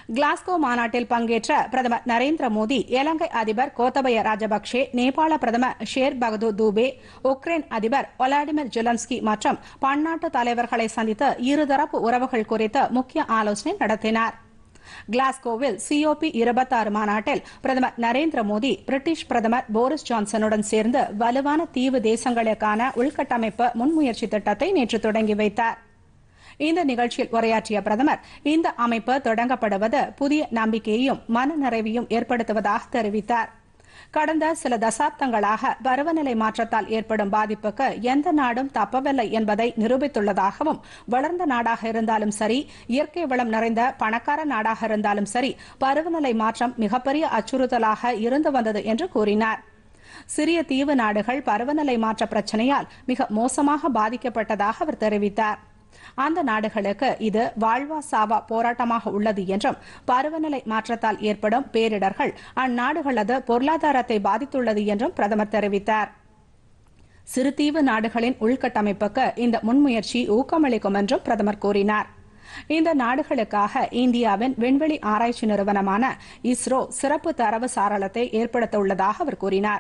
Glasgow மாநாட்டில் பங்கேற்ற பிரதமர் நரேந்திர மோடி இலங்கை அதிபர் கோத்தபய ராஜபக்சே நேபாள பிரதமர் ஷேர் பகதூர் தூபே உக்ரைன் அதிபர் ஒலாடிமிர் ஜெலன்ஸ்கி மற்றும் பன்னாட்டு தலைவர்களை சந்தித்து இருதரப்பு உறவுகள் குறித்து முக்கிய ஆலோசனை நடத்தினார் கிளாஸ்கோவில் சிஓபி இருபத்தாறு மாநாட்டில் பிரதமர் நரேந்திர மோடி பிரிட்டிஷ் பிரதமர் போரிஸ் ஜான்சனுடன் சேர்ந்து வலுவான தீவு தேசங்களுக்கான உள்கட்டமைப்பு முன்முயற்சி திட்டத்தை நேற்று தொடங்கி வைத்தார் இந்த நிகழ்ச்சியில் உரையாற்றிய பிரதமர் இந்த அமைப்பு தொடங்கப்படுவது புதிய நம்பிக்கையையும் மனநிறைவையும் ஏற்படுத்துவதாக தெரிவித்தார் கடந்த சில தசாப்தங்களாக பருவநிலை மாற்றத்தால் ஏற்படும் பாதிப்புக்கு எந்த நாடும் தப்பவில்லை என்பதை நிரூபித்துள்ளதாகவும் வளர்ந்த நாடாக இருந்தாலும் சரி இயற்கை வளம் நிறைந்த பணக்கார நாடாக இருந்தாலும் சரி பருவநிலை மாற்றம் மிகப்பெரிய அச்சுறுத்தலாக இருந்து வந்தது என்று கூறினார் சிறிய தீவு நாடுகள் பருவநிலை மாற்ற பிரச்சனையால் மிக மோசமாக பாதிக்கப்பட்டதாக அவர் தெரிவித்தார் அந்த நாடுகளுக்கு இது வாழ்வா சாவா போராட்டமாக உள்ளது என்றும் பருவநிலை மாற்றத்தால் ஏற்படும் பேரிடர்கள் அந்நாடுகளது பொருளாதாரத்தை பாதித்துள்ளது என்றும் பிரதமர் தெரிவித்தார் சிறுதீவு நாடுகளின் உள்கட்டமைப்புக்கு இந்த முன்முயற்சி ஊக்கமளிக்கும் என்றும் பிரதமர் கூறினார் இந்த நாடுகளுக்காக இந்தியாவின் விண்வெளி ஆராய்ச்சி நிறுவனமான இஸ்ரோ சிறப்பு தரவு சாளரத்தை ஏற்படுத்த உள்ளதாக அவர் கூறினார்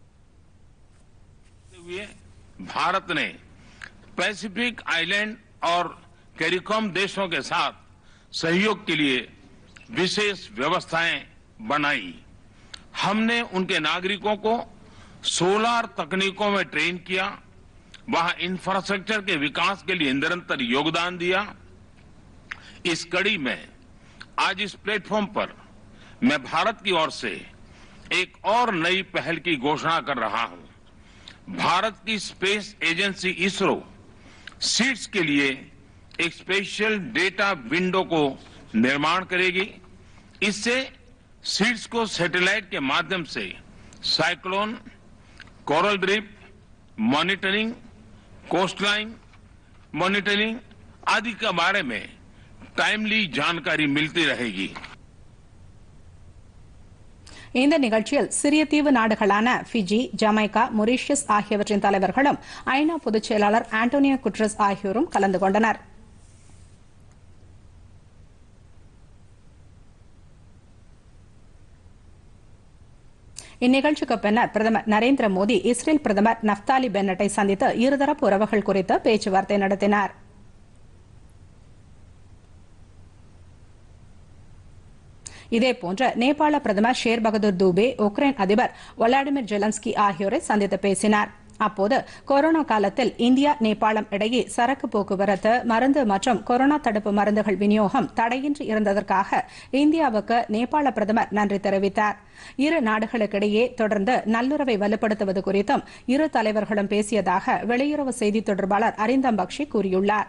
भारत ने पैसिफिक आइलैंड और कैरिकॉम देशों के साथ सहयोग के लिए विशेष व्यवस्थाएं बनाई हमने उनके नागरिकों को सोलार तकनीकों में ट्रेन किया वहां इंफ्रास्ट्रक्चर के विकास के लिए निरंतर योगदान दिया इस कड़ी में आज इस प्लेटफॉर्म पर मैं भारत की ओर से एक और नई पहल की घोषणा कर रहा हूं भारत की स्पेस एजेंसी इसरो सीट्स के लिए एक स्पेशल डेटा विंडो को निर्माण करेगी इससे सीड्स को सैटेलाइट के माध्यम से cyclone coral drip monitoring coastline monitoring आदि के बारे में टाइमली जानकारी मिलती रहेगी இந்த நிகழ்ச்சியில் சிறிய தீவு நாடுகளான பிஜி ஜமைக்கா மொரீஷியஸ் ஆகியவற்றின் தலைவர்களும் ஐநா பொதுச் செயலாளர் ஆண்டோனியோ குட்ரஸ் ஆகியோரும் கலந்து கொண்டனர் இந்நிகழ்ச்சிக்கு பின்னர் பிரதமர் நரேந்திர மோடி இஸ்ரேல் பிரதமர் நப்தாலி பென்னட்டை சந்தித்து இருதரப்பு உறவுகள் குறித்து பேச்சுவார்த்தை நடத்தினார் இதேபோன்று நேபாள பிரதமர் ஷேர் பகதூர் தூபே உக்ரைன் அதிபர் விளாடிமிர் ஜெலன்ஸ்கி ஆகியோரை சந்தித்து பேசினார் அப்போது கொரோனா காலத்தில் இந்தியா நேபாளம் இடையே சரக்கு போக்குவரத்து மருந்து மற்றும் கொரோனா தடுப்பு மருந்துகள் விநியோகம் தடையின்றி இருந்ததற்காக இந்தியாவுக்கு நேபாள பிரதமர் நன்றி தெரிவித்தார் இரு நாடுகளுக்கிடையே தொடர்ந்து நல்லுறவை வலுப்படுத்துவது குறித்தும் இரு தலைவர்களும் பேசியதாக வெளியுறவு செய்தி தொடர்பாளர் அரிந்தம் பக்ஷி கூறியுள்ளார்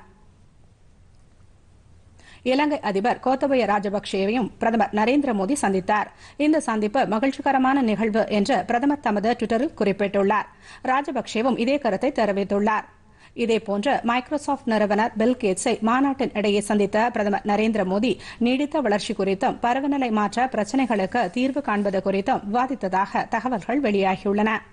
இலங்கை அதிபர் கோத்தபய ராஜபக்சேவையும் பிரதமர் நரேந்திர மோடி சந்தித்தார் இந்த சந்திப்பு மகிழ்ச்சிகரமான நிகழ்வு என்று பிரதமர் தமது டுவிட்டரில் குறிப்பிட்டுள்ளார் ராஜபக்சேவும் இதே கருத்தை தெரிவித்துள்ளார் இதேபோன்று மைக்ரோசாப்ட் நிறுவனர் பில் கேட்ஸை மாநாட்டின் இடையே சந்தித்த பிரதமர் நரேந்திர மோடி நீடித்த வளர்ச்சி குறித்தும் பருவநிலை மாற்ற பிரச்சினைகளுக்கு தீர்வு காண்பது குறித்தும் விவாதித்ததாக தகவல்கள் வெளியாகியுள்ளன